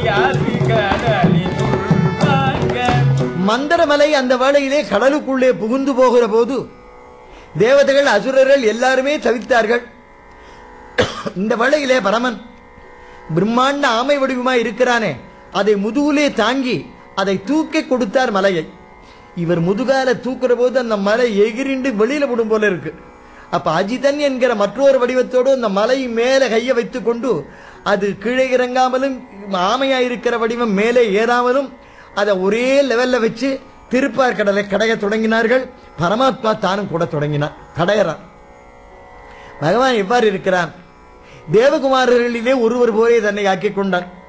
யாசி கடலினுள் வாங்க மந்தரமலை அந்த வேளையிலே கடலுக்குள்ளே புகுந்து போகிற போது தேவதைகள் அசுரர்கள் எல்லாருமே தவித்தார்கள் இந்த வேளையிலே பரமன் பிரம்மாண்ட ஆமை வடிவமாய் இருக்கிறானே அதை முதுகுலே தாங்கி அதை தூக்கி கொடுத்தார் மலையை இவர் முதுகால தூக்குற போது அந்த மலை எகிரிண்டு வெளியில விடும் போல இருக்கு அப்ப அஜிதன் என்கிற மற்றொரு வடிவத்தோடு அந்த மலை மேலே கையை வைத்துக் கொண்டு அது கீழே இறங்காமலும் ஆமையா இருக்கிற வடிவம் மேலே ஏறாமலும் அதை ஒரே லெவல்ல வச்சு திருப்பார் கடலை கடைய தொடங்கினார்கள் பரமாத்மா தானும் கூட தொடங்கினார் கடையறான் பகவான் எவ்வாறு இருக்கிறான் தேவகுமாரர்களிலே ஒருவர் போலே தன்னை ஆக்கிக் கொண்டான்